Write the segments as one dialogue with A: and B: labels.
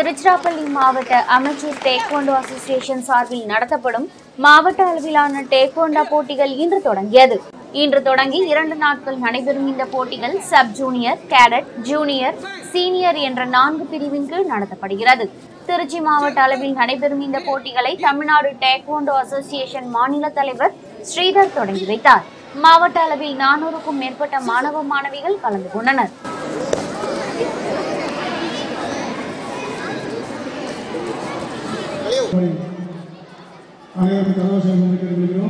A: திருச்சிராப்பள்ளி மாவட்ட அமைச்சர் taekwondo association சார்பில் நடத்தப்படும் மாவட்ட அளவிலான டேக்வாண்டோ போட்டிகள் இன்று தொடங்கியது இன்று தொடங்கி இரண்டு நாட்கள் நடைபெறும் இந்த போட்டிகள் sub junior cadet junior senior என்ற நான்கு பிரிவின் கீழ் நடத்தப்படுகிறது திருச்சி மாவட்ட அளவில் நடைபெறும் இந்த போட்டிகளை தமிழ்நாடு டேக்வாண்டோ அசோசியேஷன் மாநில தலைவர் ஸ்ரீதர் தொடங்கி வைத்தார் மாவட்ட அளவில் நானூறுக்கும் மேற்பட்ட மாணவ மாணவிகள் கலந்து கொண்டனர்
B: அனைவருக்கும் கரகோஷம் வந்து கேட்டுக்கொள்கிறோம்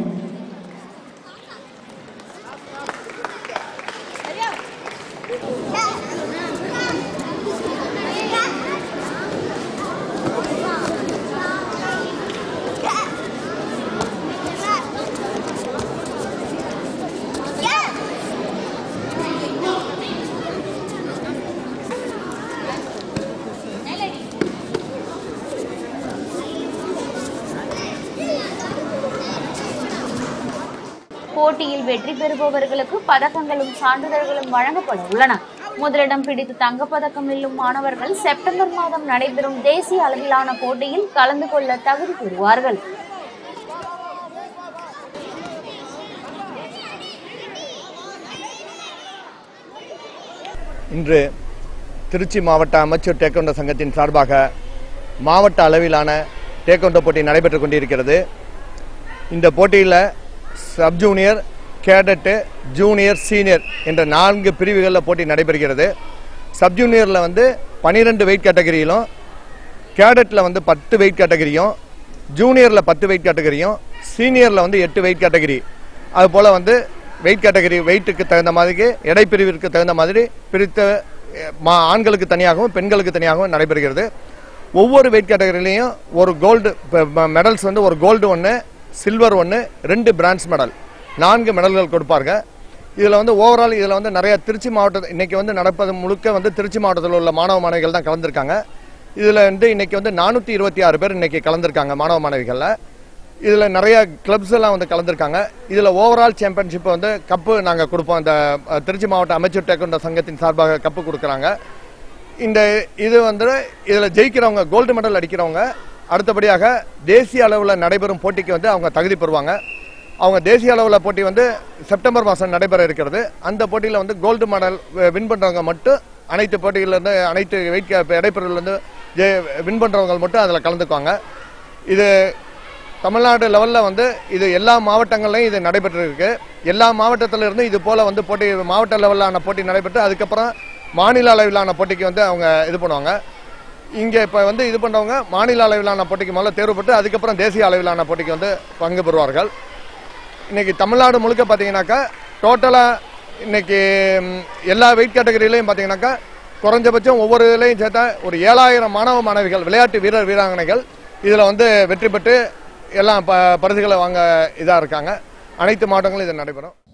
A: போட்டியில் வெற்றி பெறுபவர்களுக்கு பதக்கங்களும் சான்றிதழ்களும் வழங்கப்பட உள்ளன முதலிடம் பிடித்து தங்கப்பதக்கம் வெல்லும் மாணவர்கள் செப்டம்பர் மாதம் நடைபெறும் தேசிய அளவிலான போட்டியில் கலந்து கொள்ள தகுதி பெறுவார்கள்
C: இன்று திருச்சி மாவட்ட அமைச்சர் டேக்கொண்டோ சங்கத்தின் சார்பாக மாவட்ட அளவிலான டேக்கொண்டோ போட்டி நடைபெற்றுக் கொண்டிருக்கிறது இந்த போட்டியில் sub junior cadet junior senior என்ற நான்கு பிரிவுகளில் போட்டி நடைபெறுகிறது சப் ஜூனியரில் வந்து பன்னிரெண்டு வெயிட் கேட்டகரியிலும் கேடட்டில் வந்து பத்து வெயிட் கேட்டகரியும் ஜூனியரில் பத்து வெயிட் கேட்டகரியும் சீனியரில் வந்து எட்டு வெயிட் கேட்டகரி அது போல் வந்து வெயிட் கேட்டகரி வெயிட்டுக்கு தகுந்த மாதிரி எடை பிரிவிற்கு தகுந்த மாதிரி பிரித்த அஹ், மா- ஆண்களுக்கு தனியாகவும் பெண்களுக்கு தனியாகவும் நடைபெறுகிறது ஒவ்வொரு வெயிட் கேட்டகரிலையும் ஒரு கோல்டு மெடல்ஸ் வந்து ஒரு கோல்டு ஒன்று சில்வர் ஒன்று ரெண்டு பிரான்ஸ் மெடல் நான்கு மெடல்கள் கொடுப்பாங்க இதில் வந்து ஓவரால் இதில் வந்து நிறைய திருச்சி மாவட்ட இன்னைக்கு வந்து நடப்பது முழுக்க வந்து திருச்சி மாவட்டத்தில் உள்ள மாணவ மாணவிகள் தான் கலந்துருக்காங்க இதில் வந்து இன்னைக்கு வந்து நானூற்றி இருபத்தி ஆறு பேர் இன்னைக்கு கலந்துருக்காங்க மாணவ மாணவிகளில் இதில் நிறைய கிளப்ஸ் எல்லாம் வந்து கலந்துருக்காங்க இதில் ஓவரால் சாம்பியன்ஷிப் வந்து கப்பு நாங்கள் கொடுப்போம் இந்த அஹ், திருச்சி மாவட்ட அமைச்சர் டேக்கொண்ட சங்கத்தின் சார்பாக கப்பு கொடுக்குறாங்க இந்த இது வந்து இதில் ஜெயிக்கிறவங்க கோல்டு மெடல் அடிக்கிறவங்க அடுத்தபடியாக தேசிய அளவில் நடைபெறும் போட்டிக்கு வந்து அவங்க தகுதி பெறுவாங்க அவங்க தேசிய அளவில் போட்டி வந்து செப்டம்பர் மாதம் நடைபெற இருக்கிறது அந்த போட்டியில் வந்து கோல்டு மெடல் வின் பண்ணுறவங்க மட்டும் அனைத்து போட்டிகள்லேருந்து அனைத்து வெயிட் இடைப்பிரிவுலேருந்து வின் பண்ணுறவங்க மட்டும் அதில் கலந்துக்குவாங்க இது தமிழ்நாடு லெவலில் வந்து இது எல்லா மாவட்டங்கள்லையும் இது நடைபெற்று இருக்கு எல்லா மாவட்டத்தில இருந்து இது போல வந்து போட்டி மாவட்ட லெவலிலான போட்டி நடைபெற்று அதுக்கப்புறம் மாநில அளவிலான போட்டிக்கு வந்து அவங்க இது பண்ணுவாங்க இங்கே இப்போ வந்து இது பண்ணவங்க மாநில அளவிலான போட்டிக்கு முதல்ல தேர்வு பெற்று அதுக்கப்புறம் தேசிய அளவிலான போட்டிக்கு வந்து பங்கு பெறுவார்கள் இன்னைக்கு தமிழ்நாடு முழுக்க பார்த்தீங்கன்னாக்கா டோட்டலாக இன்னைக்கு ம், எல்லா வெயிட் கேட்டகரியிலையும் பார்த்தீங்கன்னாக்கா குறைஞ்சபட்சம் ஒவ்வொரு இதுலையும் சேர்த்தா ஒரு ஏழாயிரம் மாணவ மாணவிகள் விளையாட்டு வீரர் வீராங்கனைகள் இதில் வந்து வெற்றி பெற்று எல்லாம் ப பரிசுகளை வாங்க இதாக இருக்காங்க அனைத்து மாவட்டங்களும் இது நடைபெறும்